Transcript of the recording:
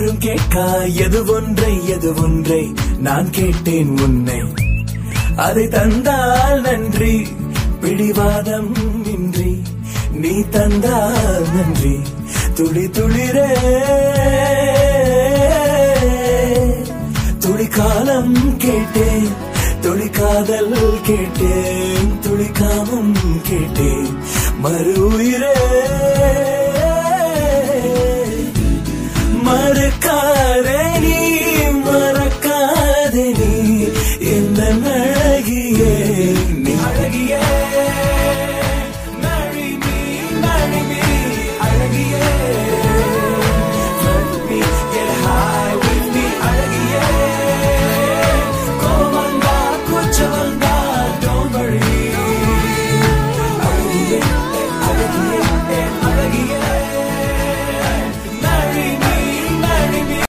யாரும் கேட்கா எது ஒன்றை எது ஒன்றை நான் கேட்டேன் உன்னை அதை தந்தால் நன்றி பிடிவாதம் இன்றி நீ தந்தால் நன்றி துளி துளிரே துளி காலம் கேட்டேன் துளி காதல் கேட்டேன் துளி காமம் கேட்டேன் மறு உயிரே மறுக்காதே